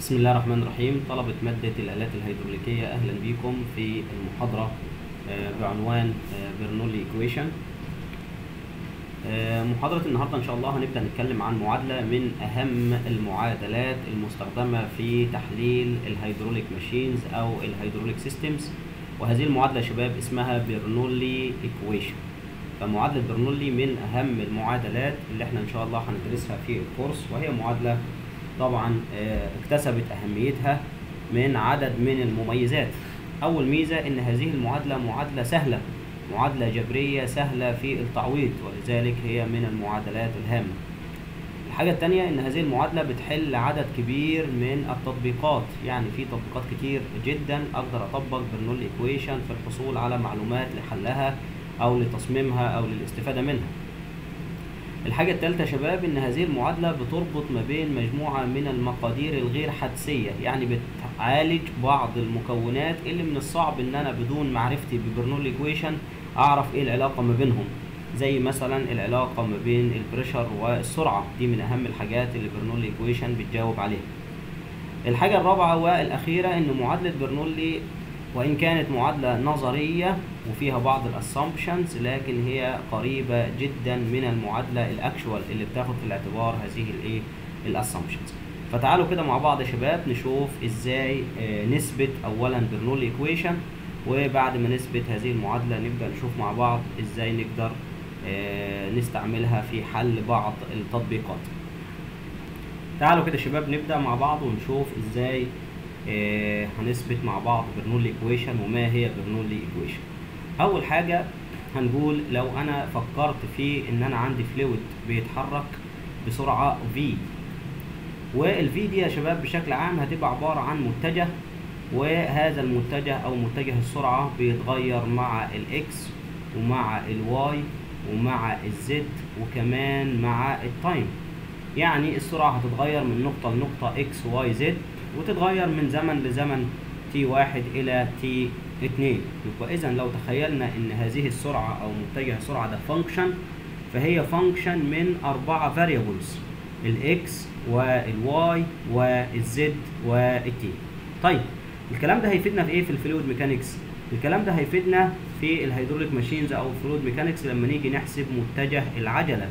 بسم الله الرحمن الرحيم طلبة مادة الآلات الهيدروليكية أهلا بكم في المحاضرة آه، بعنوان برنولي إيكويشن محاضرة النهاردة إن شاء الله هنبدأ نتكلم عن معادلة من أهم المعادلات المستخدمة في تحليل الهيدروليك ماشينز أو الهيدروليك سيستمز وهذه المعادلة يا شباب اسمها برنولي إيكويشن فمعادلة برنولي من أهم المعادلات اللي احنا إن شاء الله هندرسها في الكورس وهي معادلة طبعا آه، اكتسبت أهميتها من عدد من المميزات أول ميزة إن هذه المعادلة معادلة سهلة معادلة جبرية سهلة في التعويض ولذلك هي من المعادلات الهامة الحاجة التانية إن هذه المعادلة بتحل عدد كبير من التطبيقات يعني في تطبيقات كتير جدا أقدر أطبق برنول إيكويشن في الحصول على معلومات لحلها أو لتصميمها أو للاستفادة منها الحاجة الثالثة يا شباب إن هذه المعادلة بتربط ما بين مجموعة من المقادير الغير حدسية يعني بتعالج بعض المكونات اللي من الصعب إن أنا بدون معرفتي ببرنول إيكويشن أعرف إيه العلاقة ما بينهم زي مثلا العلاقة ما بين البريشر والسرعة دي من أهم الحاجات اللي برنولي إيكويشن بتجاوب عليها الحاجة الرابعة والأخيرة إن معادلة برنولي وإن كانت معادلة نظرية وفيها بعض الاسامبشنز لكن هي قريبة جدا من المعادلة الاكشوال اللي بتاخد في الاعتبار هذه الايه الاسامبشنز فتعالوا كده مع بعض يا شباب نشوف ازاي آه، نثبت اولا برنولي ايكويشن وبعد ما نثبت هذه المعادلة نبدأ نشوف مع بعض ازاي نقدر آه، نستعملها في حل بعض التطبيقات تعالوا كده يا شباب نبدأ مع بعض ونشوف ازاي آه، هنثبت مع بعض برنولي ايكويشن وما هي برنولي ايكويشن اول حاجه هنقول لو انا فكرت في ان انا عندي فلويد بيتحرك بسرعه v والفي دي يا شباب بشكل عام هتبقى عباره عن متجه وهذا المتجه او متجه السرعه بيتغير مع الاكس ومع الواي ومع الزد وكمان مع التايم يعني السرعه هتتغير من نقطه لنقطه اكس واي زد وتتغير من زمن لزمن تي واحد الى تي اتنين يبقى اذا لو تخيلنا ان هذه السرعه او متجه السرعه ده فانكشن فهي فانكشن من اربعه فاريبلز الاكس والواي والزد والتي طيب الكلام ده هيفيدنا في ايه في الفلويد ميكانكس الكلام ده هيفيدنا في الهيدروليك ماشينز او الفلويد ميكانكس لما نيجي نحسب متجه العجله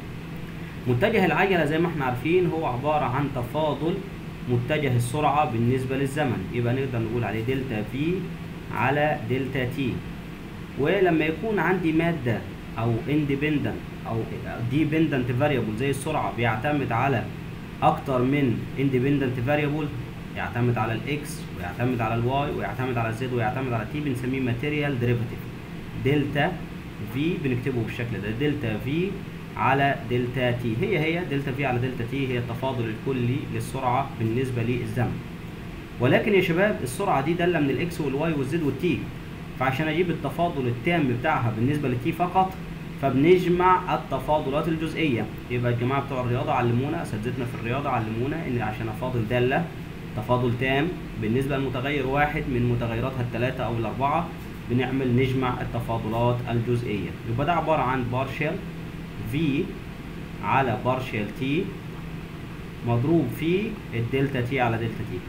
متجه العجله زي ما احنا عارفين هو عباره عن تفاضل متجه السرعه بالنسبه للزمن يبقى نقدر نقول عليه دلتا في على دلتا تي ولما يكون عندي مادة أو اندبندنت أو ديبندنت فاريبل زي السرعة بيعتمد على أكتر من اندبندنت فاريبل يعتمد على الإكس ويعتمد على الواي ويعتمد على الزد ويعتمد على التي بنسميه ماتيريال ديريفاتيف دلتا في بنكتبه بالشكل ده دلتا في على دلتا تي هي هي دلتا في على دلتا تي هي التفاضل الكلي للسرعة بالنسبة للزمن ولكن يا شباب السرعه دي داله من الاكس والواي والزد والتي فعشان اجيب التفاضل التام بتاعها بالنسبه للتي فقط فبنجمع التفاضلات الجزئيه يبقى الجماعه بتوع الرياضه علمونا اساتذتنا في الرياضه علمونا ان عشان افاضل داله تفاضل تام بالنسبه لمتغير واحد من متغيراتها الثلاثه او الاربعه بنعمل نجمع التفاضلات الجزئيه يبقى ده عباره عن بارشال في على بارشال تي مضروب في الدلتا تي على دلتا تي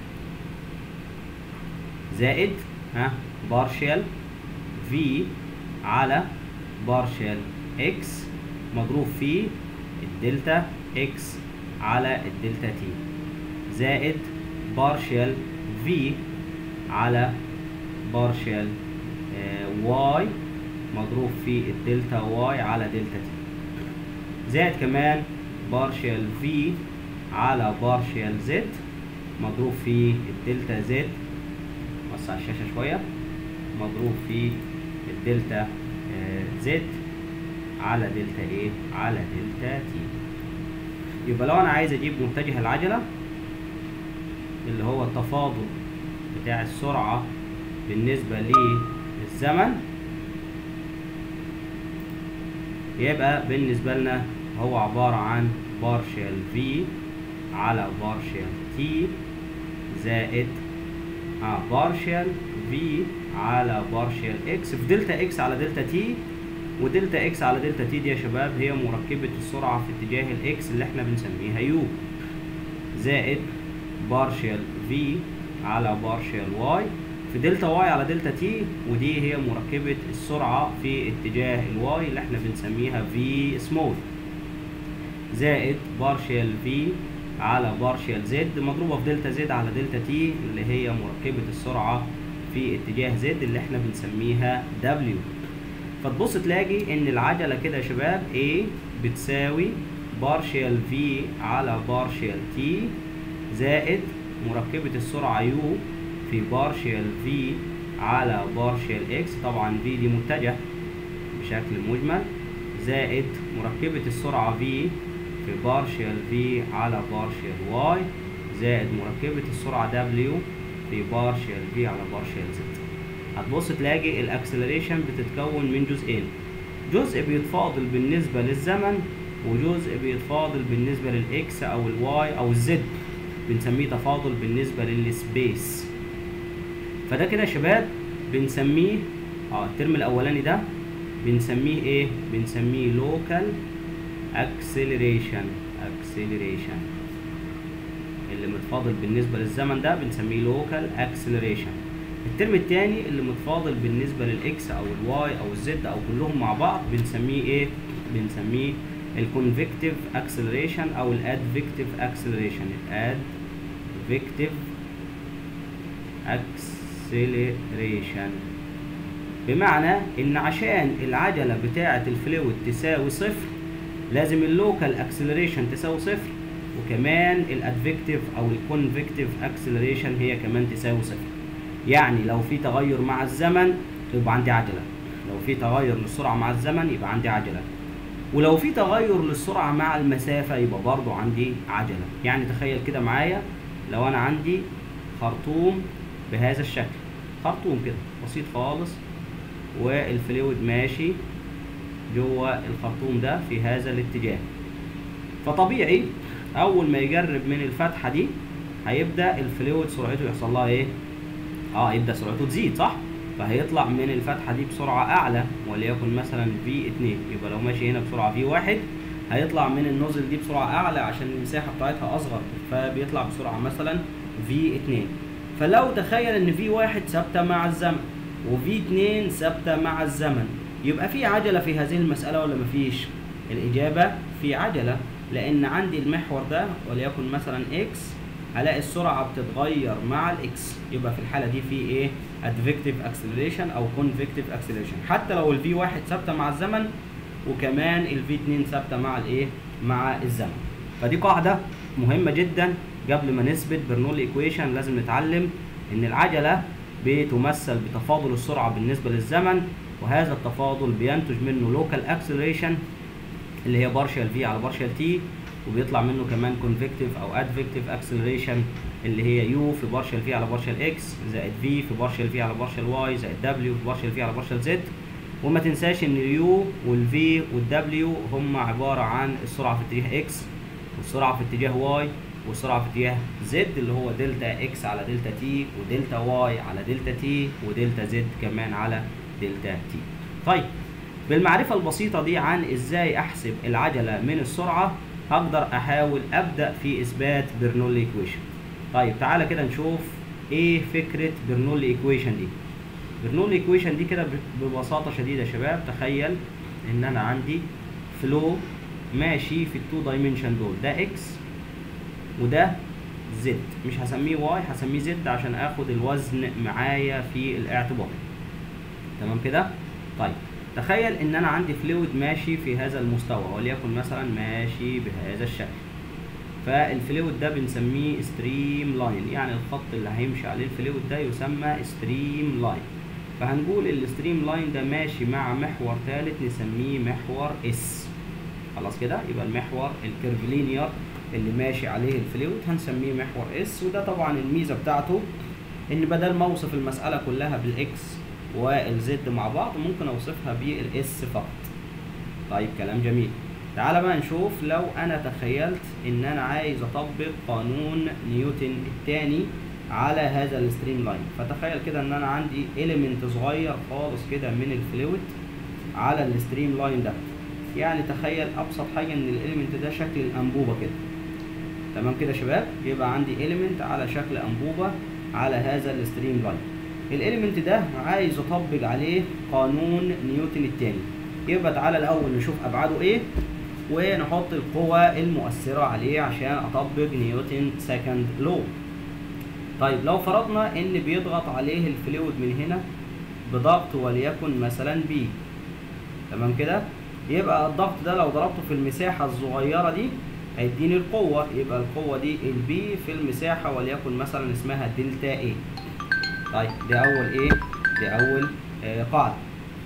زائد ها بارشال في على بارشال اكس مضروب في الدلتا اكس على الدلتا تي زائد بارشال في على بارشال واي مضروب في الدلتا واي على دلتا تي زائد كمان بارشال في على بارشال زد مضروب في الدلتا زد نوسع الشاشة شوية مضروب في الدلتا زد على دلتا ايه على دلتا تي يبقى لو انا عايز اجيب متجه العجلة اللي هو التفاضل بتاع السرعة بالنسبة للزمن يبقى بالنسبة لنا هو عبارة عن بارشال في على بارشال تي زائد اه بارشال في على بارشال اكس في دلتا اكس على دلتا تي ودلتا اكس على دلتا تي دي يا شباب هي مركبة السرعة في اتجاه الاكس اللي احنا بنسميها يو زائد بارشال في على بارشال واي في دلتا واي على دلتا تي ودي هي مركبة السرعة في اتجاه الواي اللي احنا بنسميها في سمول زائد بارشال في على بارشال زد مضروبة في دلتا زد على دلتا تي اللي هي مركبة السرعة في اتجاه زد اللي احنا بنسميها دبليو فتبص تلاقي ان العجلة كده يا شباب A بتساوي بارشال في على بارشال تي زائد مركبة السرعة U في بارشال في على بارشال اكس طبعا في دي متجه بشكل مجمل زائد مركبة السرعة V في بارشال في على بارشال واي زائد مركبة السرعة W في بارشال في على بارشال Z هتبص تلاقي الاكسلريشن بتتكون من جزئين جزء بيتفاضل بالنسبة للزمن وجزء بيتفاضل بالنسبة للاكس او الواي او الزد بنسميه تفاضل بالنسبة للسبيس فده كده يا شباب بنسميه اه الترم الاولاني ده بنسميه ايه بنسميه لوكال اكسلريشن اكسلريشن اللي متفاضل بالنسبه للزمن ده بنسميه لوكال اكسلريشن الترم الثاني اللي متفاضل بالنسبه للاكس او الواي او الزد او كلهم مع بعض بنسميه ايه بنسميه الكونفكتيف اكسلريشن او الادفكتيف اكسلريشن الادفكتيف اكسلريشن بمعنى ان عشان العجله بتاعه الفلويد تساوي صفر لازم اللوكال اكسلريشن تساوي صفر وكمان الادفكتيف او الكونفكتيف اكسلريشن هي كمان تساوي صفر يعني لو في تغير مع الزمن يبقى عندي عجله لو في تغير للسرعه مع الزمن يبقى عندي عجله ولو في تغير للسرعه مع المسافه يبقى برضو عندي عجله يعني تخيل كده معايا لو انا عندي خرطوم بهذا الشكل خرطوم كده بسيط خالص والفلويد ماشي جوه الخرطوم ده في هذا الاتجاه فطبيعي اول ما يجرب من الفتحه دي هيبدا الفلويد سرعته يحصل لها ايه اه يبدا سرعته تزيد صح فهيطلع من الفتحه دي بسرعه اعلى وليكن مثلا في 2 يبقى لو ماشي هنا بسرعه في 1 هيطلع من النوزل دي بسرعه اعلى عشان المساحه بتاعتها اصغر فبيطلع بسرعه مثلا في 2 فلو تخيل ان في 1 ثابته مع الزمن وفي 2 ثابته مع الزمن يبقى في عجله في هذه المساله ولا مفيش الاجابه في عجله لان عندي المحور ده وليكن مثلا اكس هلاقي السرعه بتتغير مع الاكس يبقى في الحاله دي في ايه ادفكتيف اكسلريشن او كونفكتيف اكسلريشن حتى لو الفي 1 ثابته مع الزمن وكمان الفي 2 ثابته مع الايه مع الزمن فدي قاعده مهمه جدا قبل ما نثبت برنول ايكويشن لازم نتعلم ان العجله بتمثل بتفاضل السرعه بالنسبه للزمن وهذا التفاضل بينتج منه لوكال اكسلريشن اللي هي بارشال في على بارشال تي وبيطلع منه كمان كونفكتيف او ادفكتيف اكسلريشن اللي هي يو في بارشال في على بارشال اكس زائد في في بارشال في على بارشال واي زائد دبليو في بارشال في على بارشال زد وما تنساش ان اليو والفي والدبليو هم عباره عن السرعه في اتجاه اكس والسرعه في اتجاه واي والسرعه في اتجاه زد اللي هو دلتا اكس على دلتا تي ودلتا واي على دلتا تي ودلتا زد كمان على دلتا تي طيب بالمعرفة البسيطة دي عن ازاي احسب العجلة من السرعة هقدر احاول ابدأ في اثبات برنولي ايكويشن طيب تعالى كده نشوف ايه فكرة برنولي ايكويشن دي برنولي ايكويشن دي كده ببساطة شديدة يا شباب تخيل ان انا عندي فلو ماشي في التو دايمنشن دول ده اكس وده زد مش هسميه واي هسميه زد عشان اخد الوزن معايا في الاعتبار تمام كده طيب تخيل ان انا عندي فلويد ماشي في هذا المستوى وليكن مثلا ماشي بهذا الشكل فالفلويد ده بنسميه ستريم لاين يعني الخط اللي هيمشي عليه الفلويد ده يسمى ستريم لاين فهنقول الستريم لاين ده ماشي مع محور ثالث نسميه محور اس خلاص كده يبقى المحور الكيرفلينير اللي ماشي عليه الفلويد هنسميه محور اس وده طبعا الميزه بتاعته ان بدل ما اوصف المساله كلها بالاكس والزد مع بعض ممكن اوصفها بالاس فقط طيب كلام جميل تعال بقى نشوف لو انا تخيلت ان انا عايز اطبق قانون نيوتن الثاني على هذا الستريم لاين فتخيل كده ان انا عندي اليمنت صغير خالص كده من الفلويد على الستريم لاين ده يعني تخيل ابسط حاجه ان الاليمنت ده شكل الانبوبه كده تمام كده يا شباب يبقى عندي element على شكل انبوبه على هذا الستريم لاين الاليمنت ده عايز اطبق عليه قانون نيوتن الثاني يبقى تعالى الاول نشوف ابعاده ايه ونحط القوى المؤثره عليه عشان اطبق نيوتن سكند لو طيب لو فرضنا ان بيضغط عليه الفلويد من هنا بضغط وليكن مثلا بي تمام كده يبقى الضغط ده لو ضربته في المساحه الصغيره دي هيديني القوه يبقى القوه دي البي في المساحه وليكن مثلا اسمها دلتا ايه طيب دي اول ايه دي اول آه قاعده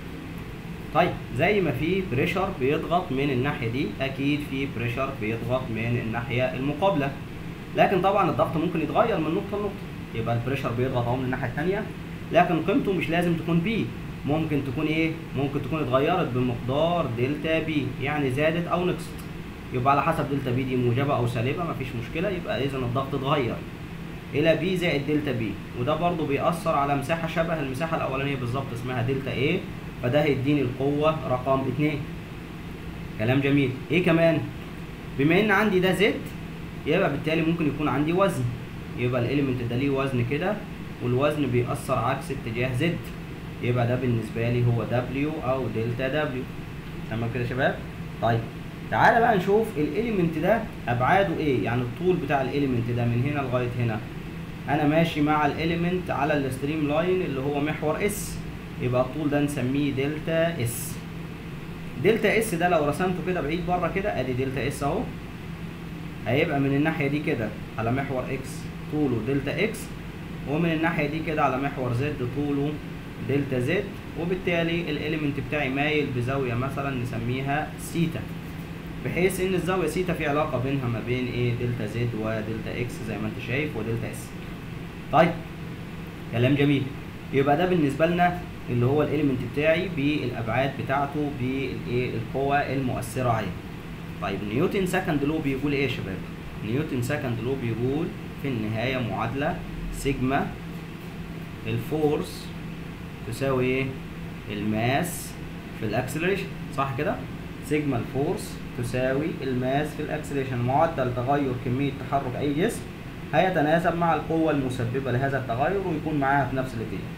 طيب زي ما في بريشر بيضغط من الناحيه دي اكيد في بريشر بيضغط من الناحيه المقابله لكن طبعا الضغط ممكن يتغير من نقطه لنقطه يبقى البريشر بيضغط اهو من الناحيه الثانيه لكن قيمته مش لازم تكون بي ممكن تكون ايه ممكن تكون اتغيرت بمقدار دلتا بي يعني زادت او نقصت يبقى على حسب دلتا بي دي موجبه او سالبه مفيش مشكله يبقى اذا الضغط اتغير الى بي زائد دلتا بي وده برضو بيأثر على مساحه شبه المساحه الاولانيه بالظبط اسمها دلتا ايه فده هيديني القوه رقم 2 كلام جميل ايه كمان بما ان عندي ده زد يبقى بالتالي ممكن يكون عندي وزن يبقى الاليمنت ده ليه وزن كده والوزن بيأثر عكس اتجاه زد يبقى ده بالنسبه لي هو دبليو او دلتا دبليو تمام كده يا شباب طيب تعالى بقى نشوف الاليمنت ده ابعاده ايه يعني الطول بتاع الاليمنت ده من هنا لغايه هنا انا ماشي مع الاليمنت على الستريم لاين اللي هو محور اس يبقى الطول ده نسميه دلتا اس دلتا اس ده لو رسمته كده بعيد بره كده ادي دلتا اس اهو هيبقى من الناحيه دي كده على محور اكس طوله دلتا اكس ومن الناحيه دي كده على محور زد طوله دلتا زد وبالتالي الاليمنت بتاعي مايل بزاويه مثلا نسميها سيتا بحيث ان الزاويه سيتا في علاقه بينها ما بين ايه دلتا زد ودلتا اكس زي ما انت شايف ودلتا اس طيب كلام جميل يبقى ده بالنسبه لنا اللي هو الاليمنت بتاعي بالابعاد بتاعته بالايه القوى المؤثره عليه طيب نيوتن سكند لو بيقول ايه يا شباب نيوتن سكند لو بيقول في النهايه معادله سيجما الفورس تساوي ايه الماس في الاكسلريشن صح كده سيجما الفورس تساوي الماس في الاكسلريشن معدل تغير كميه تحرك اي جسم هيتناسب مع القوه المسببه لهذا التغير ويكون معاها في نفس الاتجاه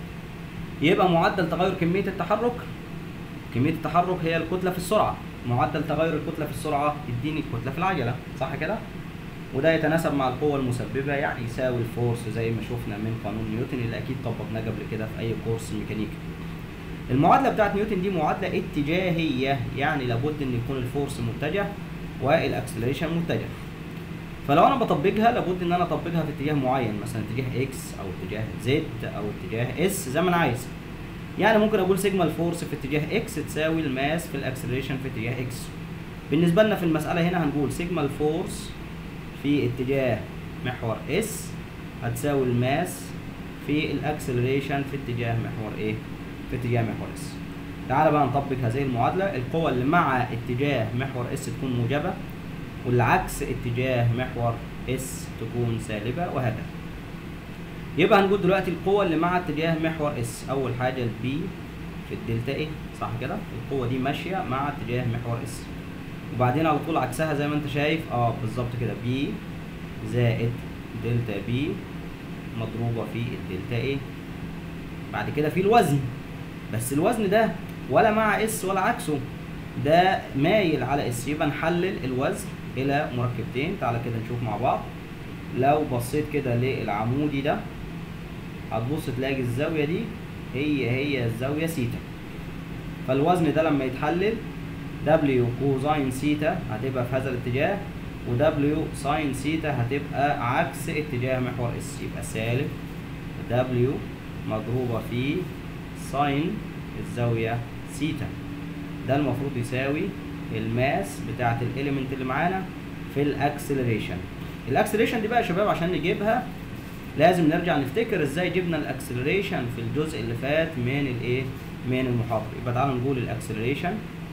يبقى معدل تغير كميه التحرك كميه التحرك هي الكتله في السرعه معدل تغير الكتله في السرعه يديني الكتله في العجله صح كده وده يتناسب مع القوة المسببة يعني يساوي الفورس زي ما شفنا من قانون نيوتن اللي أكيد طبقناه قبل كده في أي كورس ميكانيكا. المعادلة بتاعت نيوتن دي معادلة اتجاهية يعني لابد إن يكون الفورس متجه والأكسلريشن متجه. فلو أنا بطبقها لابد إن أنا أطبقها في اتجاه معين مثلا اتجاه إكس أو اتجاه زد أو اتجاه إس زي ما أنا عايز. يعني ممكن أقول سيجما الفورس في اتجاه إكس تساوي الماس في الأكسلريشن في اتجاه إكس. بالنسبة لنا في المسألة هنا هنقول سيجما الفورس في اتجاه محور اس هتساوي الماس في الاكسلريشن في اتجاه محور ايه في اتجاه محور اس تعال بقى نطبق هذه المعادله القوه اللي مع اتجاه محور اس تكون موجبه والعكس اتجاه محور اس تكون سالبه وهكذا يبقى هنقول دلوقتي القوه اللي مع اتجاه محور اس اول حاجه البي في الدلتا ايه صح كده القوه دي ماشيه مع اتجاه محور اس وبعدين على طول عكسها زي ما انت شايف اه بالظبط كده بي زائد دلتا بي مضروبه في الدلتا ايه بعد كده في الوزن بس الوزن ده ولا مع اس ولا عكسه ده مايل على اس يبقى نحلل الوزن الى مركبتين تعالى كده نشوف مع بعض لو بصيت كده للعمودي ده هتبص تلاقي الزاويه دي هي هي الزاويه سيتا فالوزن ده لما يتحلل W كوزاين سيتا هتبقى في هذا الاتجاه و W ساين سيتا هتبقى عكس اتجاه محور اس يبقى سالب W مضروبة في ساين الزاوية سيتا ده المفروض يساوي الماس بتاعة الاليمنت اللي معانا في الاكسلريشن الاكسلريشن دي بقى يا شباب عشان نجيبها لازم نرجع نفتكر ازاي جبنا الاكسلريشن في الجزء اللي فات من الايه من المحاضرة يبقى تعالوا نقول الاكسلريشن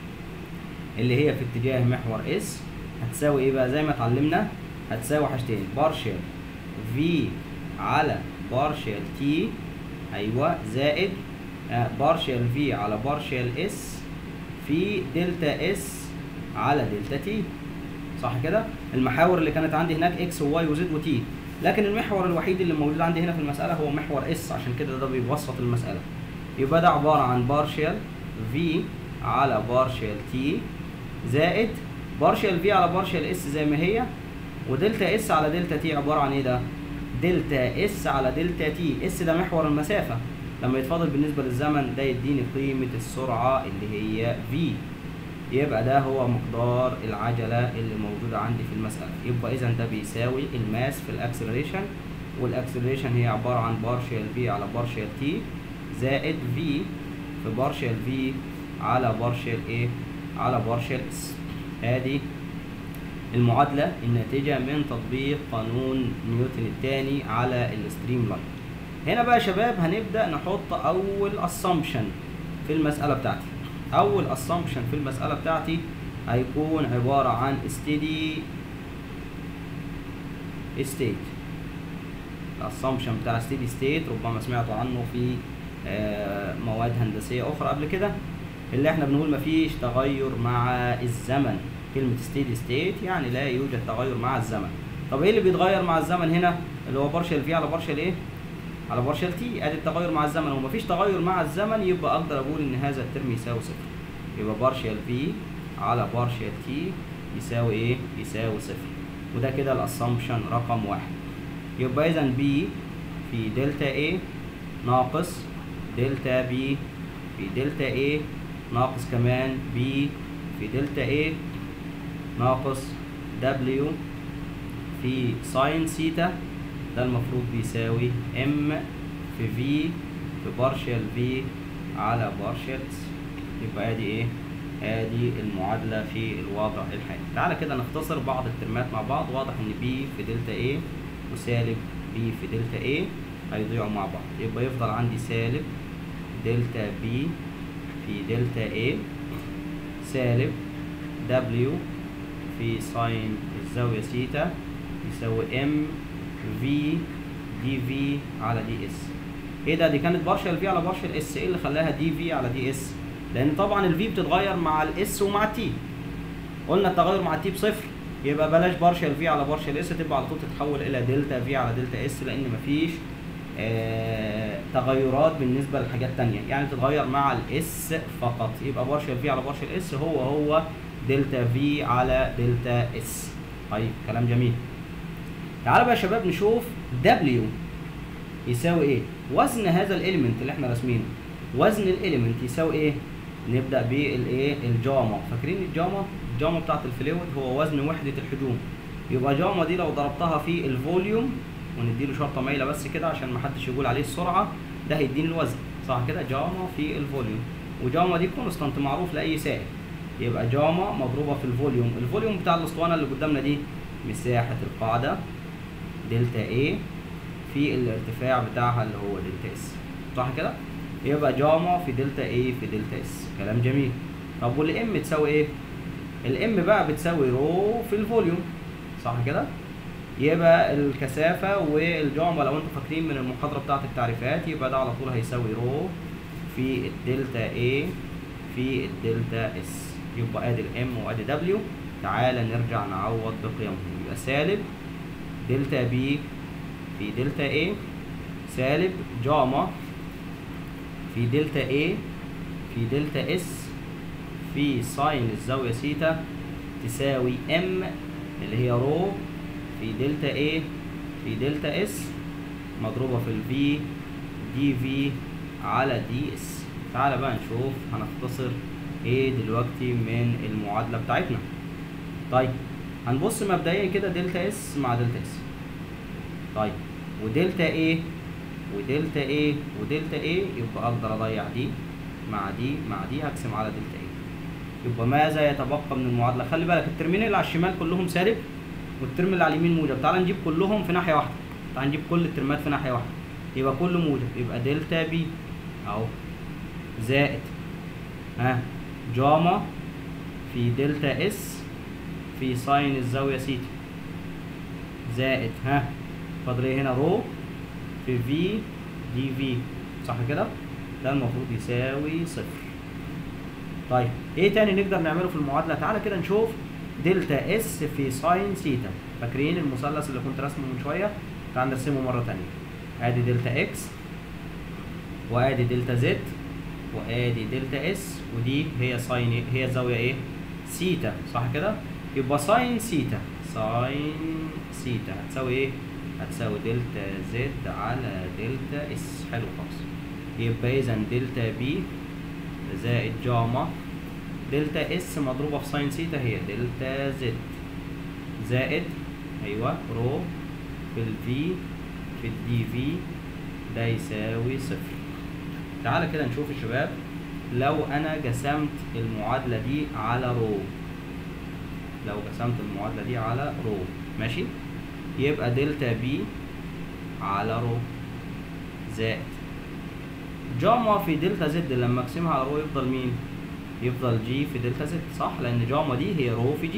اللي هي في اتجاه محور اس هتساوي ايه بقى زي ما اتعلمنا هتساوي حاجتين بارشل في على بارشل تي ايوه زائد بارشل في على بارشل اس في دلتا اس على دلتا تي صح كده المحاور اللي كانت عندي هناك اكس وواي وزد وتي لكن المحور الوحيد اللي موجود عندي هنا في المساله هو محور اس عشان كده ده بيبسط المساله يبقى ده عباره عن بارشال في على بارشال تي زائد بارشال في على بارشال اس زي ما هي ودلتا اس على دلتا تي عباره عن ايه ده دلتا اس على دلتا تي اس ده محور المسافه لما يتفاضل بالنسبه للزمن ده يديني قيمه السرعه اللي هي في يبقى ده هو مقدار العجله اللي موجوده عندي في المساله يبقى اذا ده بيساوي الماس في الاكسلريشن والاكسلريشن هي عباره عن بارشال في على بارشال تي زائد في في بارشال في على بارشال ايه على بارشال اس ادي المعادلة الناتجة من تطبيق قانون نيوتن الثاني على الستريم لاين هنا بقى يا شباب هنبدأ نحط أول assumption في المسألة بتاعتي أول assumption في المسألة بتاعتي هيكون عبارة عن steady state الاسامبشن بتاع steady state ربما سمعتوا عنه في آه، مواد هندسية أخرى قبل كده اللي احنا بنقول مفيش تغير مع الزمن كلمة steady state يعني لا يوجد تغير مع الزمن طب ايه اللي بيتغير مع الزمن هنا اللي هو بارشل في على بارشل ايه على بارشل تي ادي التغير مع الزمن ومفيش تغير مع الزمن يبقى اقدر اقول ان هذا الترم يساوي صفر يبقى بارشل في على بارشل تي يساوي ايه يساوي صفر وده كده الاسامبشن رقم واحد يبقى اذا بي في دلتا ايه ناقص دلتا بي في دلتا ايه ناقص كمان بي في دلتا ايه ناقص دبليو في ساين سيتا ده المفروض بيساوي ام في في في بارشال في على بارشال يبقى ادي ايه ادي المعادله في الوضع الحالي تعالى كده نختصر بعض الترمات مع بعض واضح ان بي في دلتا ايه وسالب بي في دلتا ايه هيضيعوا مع بعض يبقى يفضل عندي سالب دلتا بي في دلتا ايه سالب دبليو في ساين الزاوية سيتا يساوي ام في دي في على دي اس ايه ده دي كانت بارشل في على بارشل اس ايه اللي خلاها دي في على دي اس لان طبعا الفي بتتغير مع الاس ومع التي قلنا التغير مع التي بصفر يبقى بلاش بارشل في على بارشل اس تبقى على طول تتحول الى دلتا في على دلتا اس لان مفيش آه تغيرات بالنسبه لحاجات تانية يعني تتغير مع الاس فقط يبقى بارشل في على بارشل اس هو هو دلتا في على دلتا اس طيب كلام جميل تعالوا بقى يا شباب نشوف دبليو يساوي ايه وزن هذا الاليمنت اللي احنا راسمينه وزن الاليمنت يساوي ايه نبدا بالايه الجاما فاكرين الجاما الجاما بتاعت الفلويد هو وزن وحده الحجوم يبقى جاما دي لو ضربتها في الفوليوم ونديله شرطه مايله بس كده عشان ما حدش يقول عليه السرعه ده هيديني الوزن صح كده جاما في الفوليوم وجاما دي كونستانت معروف لاي سائل يبقى جاما مضروبه في الفوليوم الفوليوم بتاع الاسطوانه اللي قدامنا دي مساحه القاعده دلتا A في الارتفاع بتاعها اللي هو دلتا اس صح كده يبقى جاما في دلتا A في دلتا اس كلام جميل طب والام تساوي ايه الام بقى بتساوي رو في الفوليوم صح كده يبقى الكثافة والجاما لو انتوا فاكرين من المحاضرة بتاعت التعريفات يبقى ده على طول هيساوي رو في الدلتا A في الدلتا اس يبقى ادي الام وادي دبليو تعالى نرجع نعوض بقيمهم يبقى سالب دلتا بي في دلتا A سالب جاما في دلتا A في دلتا اس في ساين الزاوية سيتا تساوي ام اللي هي رو في دلتا A في دلتا اس مضروبة في الفي دي في على دي اس تعالى بقى نشوف هنختصر ايه دلوقتي من المعادلة بتاعتنا طيب هنبص مبدئيا كده دلتا اس مع دلتا اس طيب ودلتا ايه ودلتا ايه ودلتا ايه يبقى اقدر اضيع دي مع دي مع دي هقسم على دلتا ايه يبقى ماذا يتبقى من المعادله خلي بالك الترمين اللي على الشمال كلهم سالب والترم اللي على اليمين موجب تعال نجيب كلهم في ناحيه واحده تعال نجيب كل الترمات في ناحيه واحده يبقى كله موجب يبقى دلتا بي اهو زائد ها جاما في دلتا اس في ساين الزاويه سيتا زائد ها فاضل ايه هنا رو في في دي في صح كده ده المفروض يساوي صفر طيب ايه تاني نقدر نعمله في المعادله تعالى كده نشوف دلتا اس في ساين سيتا فاكرين المثلث اللي كنت راسمه من شويه تعال نرسمه مره تانية ادي دلتا اكس وادي دلتا زد وادي دلتا اس ودي هي ساين إيه؟ هي الزاويه ايه سيتا صح كده يبقى ساين سيتا ساين سيتا هتساوي ايه هتساوي دلتا زد على دلتا اس حلو خالص يبقى اذا دلتا بي زائد جاما دلتا اس مضروبه في ساين سيتا هي دلتا زد زائد ايوه رو في الفي في الدي في ده يساوي صفر تعالى كده نشوف يا شباب لو انا قسمت المعادله دي على رو لو قسمت المعادله دي على رو ماشي يبقى دلتا بي على رو زائد جاما في دلتا زد لما اقسمها على رو يفضل مين يفضل جي في دلتا زد صح لان جاما دي هي رو في جي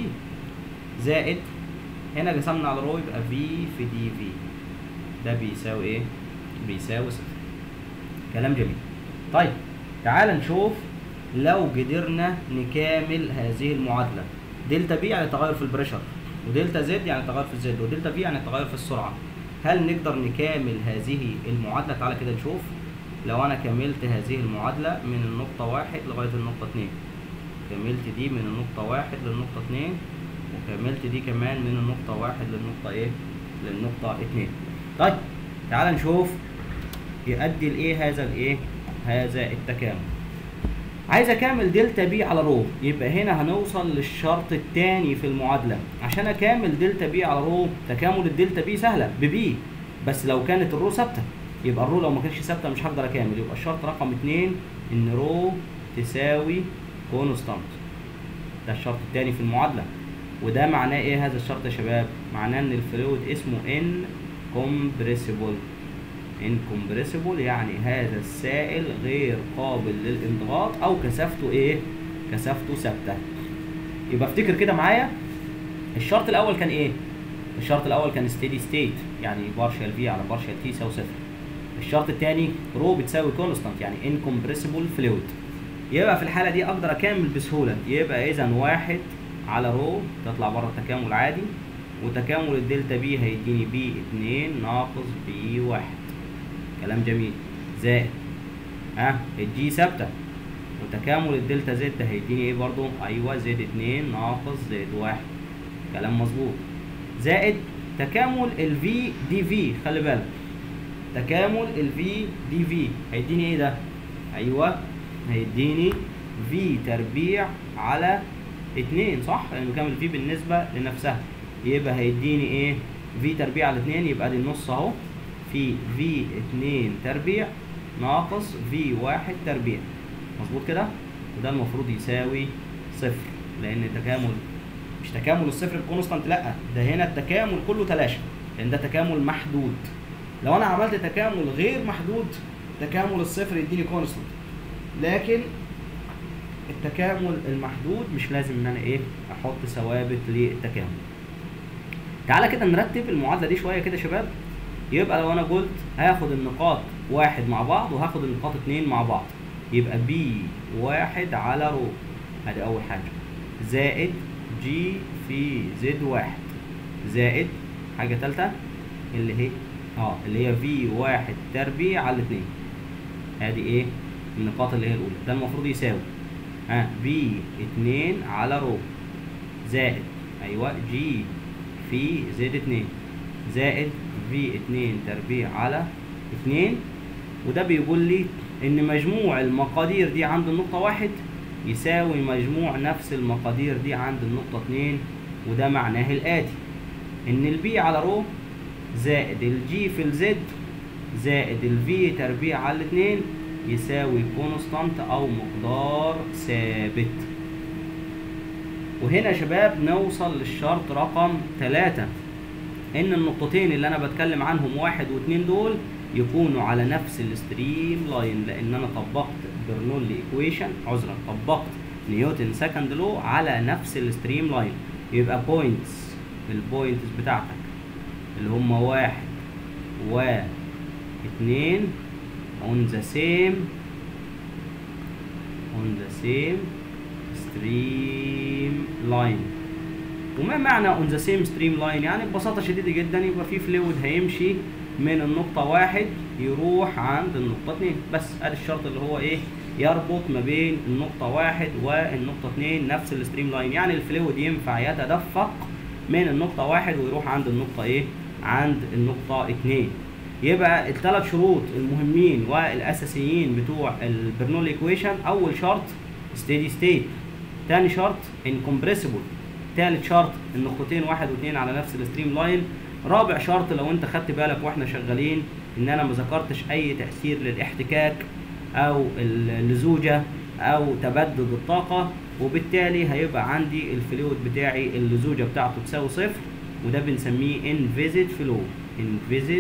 زائد هنا قسمنا على رو يبقى في في دي في ده بيساوي ايه بيساوي صفر كلام جميل طيب تعال نشوف لو قدرنا نكامل هذه المعادله دلتا بي يعني تغير في البريشر ودلتا زد يعني تغير في الزد ودلتا في يعني تغير في السرعه هل نقدر نكامل هذه المعادله تعالى كده نشوف لو انا كملت هذه المعادله من النقطه واحد لغايه النقطه اتنين كملت دي من النقطه واحد للنقطه اتنين وكملت دي كمان من النقطه واحد للنقطه ايه للنقطه اتنين طيب تعال نشوف يؤدي لايه هذا الايه هذا التكامل عايز اكمل دلتا بي على رو يبقى هنا هنوصل للشرط الثاني في المعادله عشان اكمل دلتا بي على رو تكامل الدلتا بي سهله ببي بس لو كانت الرو ثابته يبقى الرو لو ما كانتش ثابته مش هقدر اكمل يبقى الشرط رقم اتنين ان رو تساوي كونستانت ده الشرط الثاني في المعادله وده معناه ايه هذا الشرط يا شباب معناه ان الفلويد اسمه ان كومبريسيبل incompressible يعني هذا السائل غير قابل للانضغاط او كثافته ايه كثافته ثابته يبقى افتكر كده معايا الشرط الاول كان ايه الشرط الاول كان ستيدي ستيت يعني بارشال في على بارشال تي يساوي صفر الشرط الثاني رو بتساوي كونستانت يعني incompressible fluid يبقى في الحاله دي اقدر اكمل بسهوله يبقى اذا واحد على رو تطلع بره التكامل عادي وتكامل الدلتا بي هيديني بي 2 ناقص بي 1 كلام جميل زائد ها أه؟ الجي ثابته وتكامل الدلتا زد هيديني ايه برضو ايوه زد 2 ناقص زد 1 كلام مظبوط زائد تكامل الفي دي في خلي بالك تكامل الفي دي في هيديني ايه ده ايوه هيديني في تربيع على 2 صح لانه كامل في بالنسبه لنفسها يبقى هيديني ايه في تربيع على 2 يبقى دي النص اهو في في 2 تربيع ناقص في 1 تربيع مظبوط كده وده المفروض يساوي صفر لان تكامل مش تكامل الصفر بكونستانت لا ده هنا التكامل كله تلاشى لان ده تكامل محدود لو انا عملت تكامل غير محدود تكامل الصفر يديني كونستانت لكن التكامل المحدود مش لازم ان انا ايه احط ثوابت للتكامل تعالى كده نرتب المعادله دي شويه كده يا شباب يبقى لو انا قلت هاخد النقاط واحد مع بعض وهاخد النقاط اتنين مع بعض يبقى بي واحد على رو ادي اول حاجه زائد جي في زد واحد زائد حاجه تالته اللي هي اه اللي هي في واحد تربيع على اتنين ادي ايه النقاط اللي هي الاولى ده المفروض يساوي ها آه بي اتنين على رو زائد ايوه جي في زد اتنين زائد في اتنين تربيع على اتنين وده بيقول لي ان مجموع المقادير دي عند النقطة واحد يساوي مجموع نفس المقادير دي عند النقطة اتنين وده معناه الآتي ان البي على رو زائد الجي في الزد زائد الفي تربيع على الاتنين يساوي كونستانت او مقدار ثابت وهنا يا شباب نوصل للشرط رقم ثلاثة ان النقطتين اللي انا بتكلم عنهم واحد واتنين دول يكونوا على نفس الستريم لاين لان انا طبقت برنولي ايكويشن عذرا طبقت نيوتن سكند لو على نفس الستريم لاين يبقى بوينتس البوينتس بتاعتك اللي هم واحد و اتنين on the same on the same stream line وما معنى اون ذا سيم ستريم لاين يعني ببساطه شديده جدا يبقى في فلويد هيمشي من النقطه واحد يروح عند النقطه اتنين بس ادي الشرط اللي هو ايه يربط ما بين النقطه واحد والنقطه اتنين نفس الستريم لاين يعني الفلويد ينفع يتدفق من النقطه واحد ويروح عند النقطه ايه عند النقطه اتنين يبقى الثلاث شروط المهمين والاساسيين بتوع البرنول ايكويشن اول شرط ستيدي ستيت تاني شرط انكمبريسيبل تالت شرط النقطتين واحد واثنين على نفس الستريم لاين رابع شرط لو انت خدت بالك واحنا شغالين ان انا ما ذكرتش اي تاثير للاحتكاك او اللزوجه او تبدد الطاقه وبالتالي هيبقى عندي الفلويد بتاعي اللزوجه بتاعته تساوي صفر وده بنسميه انفيزيد فلو انفيزيد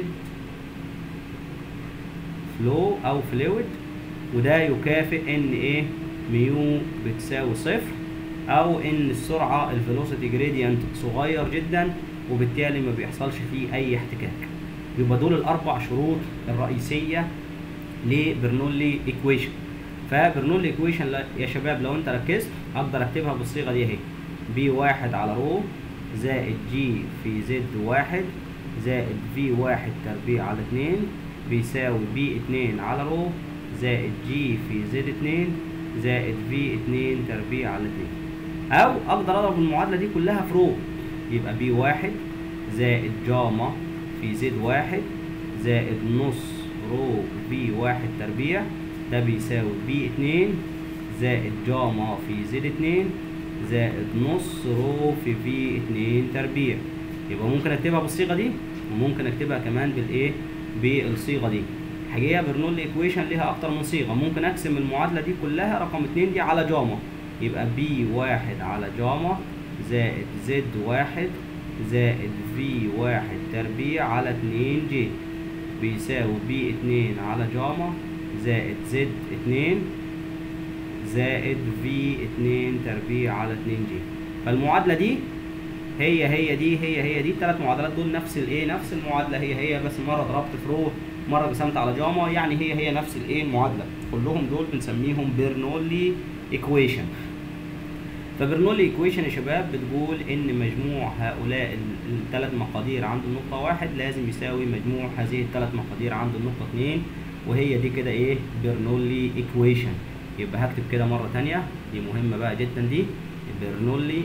فلو او فلويد وده يكافئ ان ايه ميو بتساوي صفر او ان السرعه الفيلوسيتي جريدينت صغير جدا وبالتالي ما بيحصلش فيه اي احتكاك يبقى دول الاربع شروط الرئيسيه لبرنولي ايكويشن فبرنولي ايكويشن يا شباب لو انت ركزت اقدر اكتبها بالصيغه دي اهي بي واحد على رو زائد جي في زد واحد زائد في واحد تربيع على اتنين بيساوي بي اتنين على رو زائد جي في زد اتنين زائد في اتنين تربيع على اتنين او اقدر اضرب المعادله دي كلها في رو يبقى بي واحد زائد جاما في زد واحد زائد نص رو في واحد تربيع ده بيساوي بي اتنين زائد جاما في زد اتنين زائد نص رو في في اتنين تربيع يبقى ممكن اكتبها بالصيغه دي وممكن اكتبها كمان بالايه بالصيغه دي الحقيقه برنولي ايكويشن ليها اكتر من صيغه ممكن اقسم المعادله دي كلها رقم اتنين دي على جاما يبقى بي واحد على جاما زائد زد واحد زائد في واحد تربيع على اتنين جي بيساوي بي اتنين على جاما زائد زد اتنين زائد في اتنين تربيع على اتنين جي فالمعادلة دي هي هي دي هي هي دي التلات معادلات دول نفس الايه نفس المعادلة هي هي بس مرة ضربت في رو مرة قسمت على جاما يعني هي هي نفس الايه المعادلة كلهم دول بنسميهم برنولي ايكويشن فبرنولي ايكويشن يا شباب بتقول ان مجموع هؤلاء الثلاث مقادير عند النقطة واحد لازم يساوي مجموع هذه الثلاث مقادير عند النقطة اتنين وهي دي كده ايه برنولي ايكويشن يبقى هكتب كده مرة تانية دي مهمة بقى جدا دي برنولي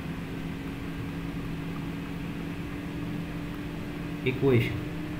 ايكويشن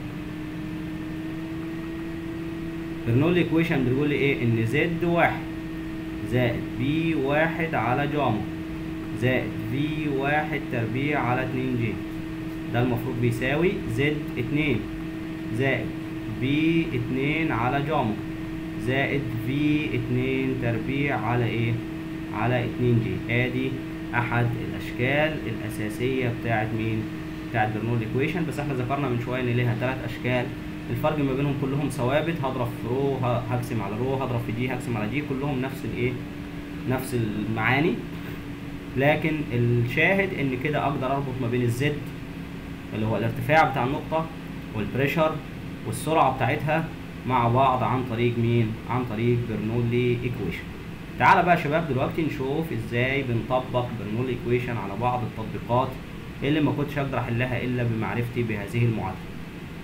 برنولي ايكويشن بتقول لي ايه ان زد واحد زائد بي واحد على جاما زائد في واحد تربيع على اتنين جي ده المفروض بيساوي زد اتنين زائد بي اتنين على جاما زائد في اتنين تربيع على ايه على اتنين جي ادي احد الاشكال الاساسيه بتاعت مين بتاعت برنولد ايكويشن بس احنا ذكرنا من شويه ان ليها ثلاث اشكال الفرق ما بينهم كلهم ثوابت هضرب في رو هقسم على رو هضرب في جي هقسم على جي كلهم نفس الايه نفس المعاني لكن الشاهد ان كده اقدر اربط ما بين الزد اللي هو الارتفاع بتاع النقطه والبريشر والسرعه بتاعتها مع بعض عن طريق مين عن طريق برنولي ايكويشن تعالى بقى يا شباب دلوقتي نشوف ازاي بنطبق برنولي ايكويشن على بعض التطبيقات اللي ما كنتش اقدر احلها الا بمعرفتي بهذه المعادله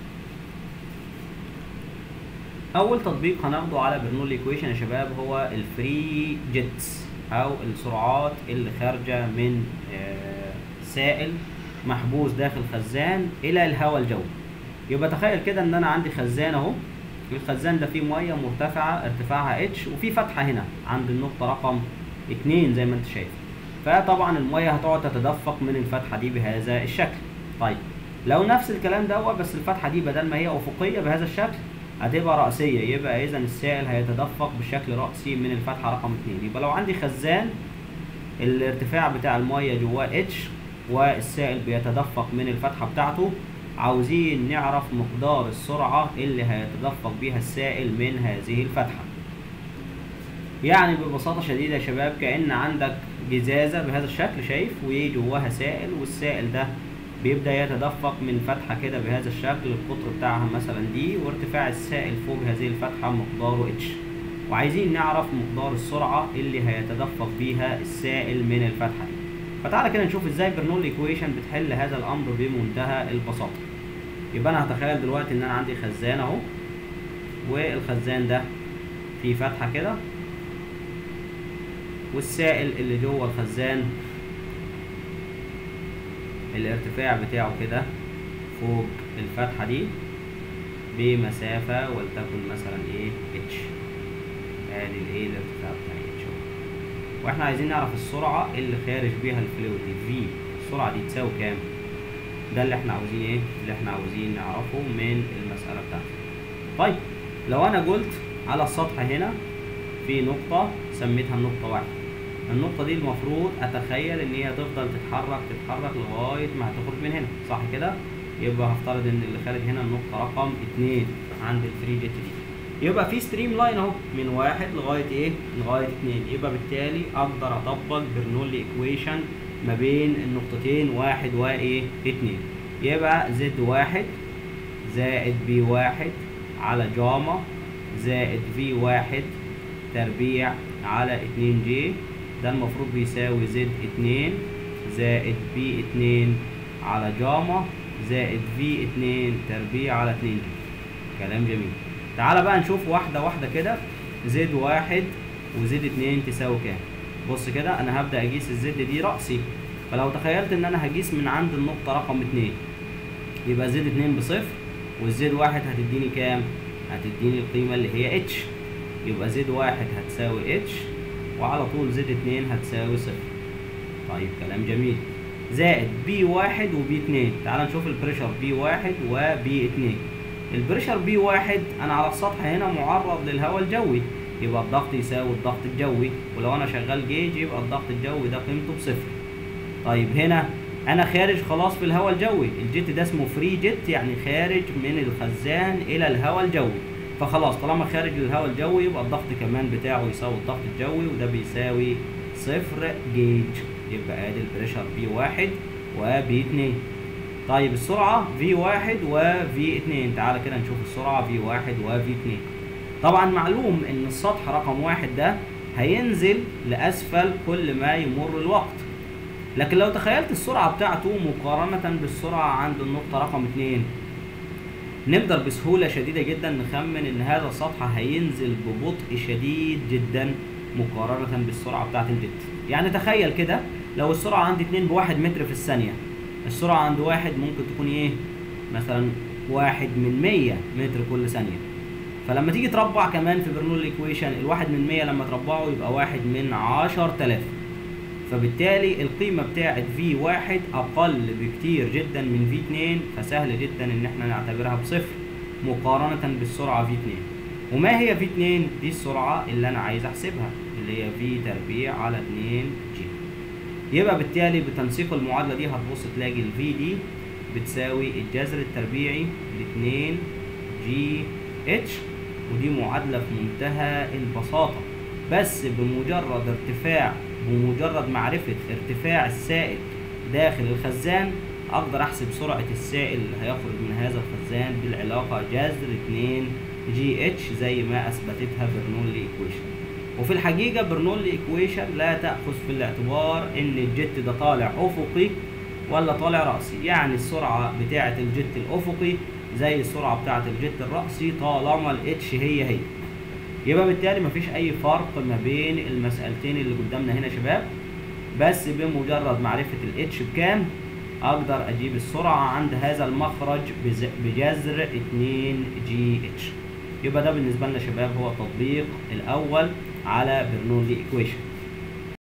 اول تطبيق هناخده على برنولي ايكويشن يا شباب هو الفري جيتس او السرعات اللي خارجه من سائل محبوس داخل خزان الى الهواء الجوي يبقى تخيل كده ان انا عندي خزان اهو الخزان ده فيه ميه مرتفعه ارتفاعها اتش وفي فتحه هنا عند النقطه رقم اتنين زي ما انت شايف فطبعا الميه هتقعد تتدفق من الفتحه دي بهذا الشكل طيب لو نفس الكلام دوت بس الفتحه دي بدل ما هي افقيه بهذا الشكل هتبقى رأسية يبقى إذا السائل هيتدفق بشكل رأسي من الفتحة رقم اتنين يبقى لو عندي خزان الارتفاع بتاع المية جواه اتش والسائل بيتدفق من الفتحة بتاعته عاوزين نعرف مقدار السرعة اللي هيتدفق بيها السائل من هذه الفتحة يعني ببساطة شديدة يا شباب كأن عندك جزازة بهذا الشكل شايف وجواها سائل والسائل ده بيبدأ يتدفق من فتحة كده بهذا الشكل القطر بتاعها مثلا دي وارتفاع السائل فوق هذه الفتحة مقداره اتش وعايزين نعرف مقدار السرعة اللي هيتدفق بيها السائل من الفتحة دي فتعالى كده نشوف ازاي برنولي ايكويشن بتحل هذا الامر بمنتهى البساطه يبقى انا هتخيل دلوقتي ان انا عندي خزان اهو والخزان ده فيه فتحه كده والسائل اللي جوه الخزان الارتفاع بتاعه كده فوق الفتحه دي بمسافه ولتكن مثلا ايه اتش ادي الايه الارتفاع بتاع اتش واحنا عايزين نعرف السرعه اللي خارج بيها الفلويد دي في السرعه دي تساوي كام ده اللي احنا عاوزين ايه اللي احنا عاوزين نعرفه من المساله بتاعتنا طيب لو انا قلت على السطح هنا في نقطه سميتها النقطه واحد النقطه دي المفروض اتخيل ان هي تفضل تتحرك تتحرك لغايه ما هتخرج من هنا صح كده يبقى هفترض ان اللي خارج هنا النقطه رقم اتنين عند الفري جيت دي يبقى في ستريم لاين اهو من واحد لغايه ايه لغايه اتنين يبقى بالتالي اقدر اطبق برنولي ايكويشن ما بين النقطتين واحد وايه اتنين يبقى زد واحد زائد بي واحد على جاما زائد في واحد تربيع على اتنين جي ده المفروض بيساوي زد اتنين زائد بي اتنين على جاما زائد في اتنين تربيع على اتنين جي كلام جميل تعالى بقى نشوف واحدة واحدة كده زد واحد وزد اتنين تساوي كام بص كده انا هبدأ اقيس الزد دي رأسي فلو تخيلت ان انا هقيس من عند النقطة رقم اتنين يبقى زد اتنين بصفر والزد واحد هتديني كام هتديني القيمة اللي هي اتش يبقى زد واحد هتساوي اتش وعلى طول زد اتنين هتساوي صفر طيب كلام جميل زائد بي واحد وبي اتنين تعال نشوف البريشر بي واحد وبي اتنين البريشر بي واحد انا على السطح هنا معرض للهواء الجوي يبقى الضغط يساوي الضغط الجوي ولو انا شغال جيج يبقى الضغط الجوي ده قيمته بصفر طيب هنا انا خارج خلاص في الهواء الجوي الجيت ده اسمه فري جيت يعني خارج من الخزان الى الهواء الجوي فخلاص طالما خارج للهواء الجوي يبقى الضغط كمان بتاعه يساوي الضغط الجوي وده بيساوي صفر جيج يبقى ادي البريشر بي واحد وبي اتنين طيب السرعة في واحد وفي اتنين تعالى كده نشوف السرعة في واحد وفي اتنين طبعا معلوم ان السطح رقم واحد ده هينزل لاسفل كل ما يمر الوقت لكن لو تخيلت السرعة بتاعته مقارنة بالسرعة عند النقطة رقم اتنين نقدر بسهولة شديدة جدا نخمن ان هذا السطح هينزل ببطء شديد جدا مقارنة بالسرعة بتاعة الجت يعني تخيل كده لو السرعة عندي اتنين بواحد متر في الثانية السرعة عند واحد ممكن تكون ايه مثلا واحد من مية متر كل ثانية فلما تيجي تربع كمان في برنول ايكويشن الواحد من مية لما تربعه يبقى واحد من عشر تلاف فبالتالي القيمة بتاعت في واحد أقل بكتير جدا من في اتنين فسهل جدا إن احنا نعتبرها بصفر مقارنة بالسرعة في اتنين وما هي في اتنين؟ دي السرعة اللي أنا عايز أحسبها اللي هي في تربيع على اتنين جي يبقى بالتالي بتنسيق المعادلة دي هتبص تلاقي الفي دي بتساوي الجذر التربيعي لاتنين جي اتش ودي معادلة في منتهى البساطة بس بمجرد ارتفاع بمجرد معرفة ارتفاع السائل داخل الخزان اقدر احسب سرعة السائل اللي هيخرج من هذا الخزان بالعلاقة جذر 2 جي اتش زي ما اثبتتها برنولي ايكويشن وفي الحقيقة برنولي ايكويشن لا تأخذ في الاعتبار ان الجت ده طالع افقي ولا طالع رأسي يعني السرعة بتاعة الجت الافقي زي السرعة بتاعة الجت الرأسي طالما الاتش هي هي يبقى بالتالي مفيش اي فرق ما بين المسألتين اللي قدامنا هنا يا شباب بس بمجرد معرفة الاتش بكام اقدر اجيب السرعة عند هذا المخرج بجذر 2 جي اتش يبقى ده بالنسبة لنا شباب هو التطبيق الاول على برنولي ايكويشن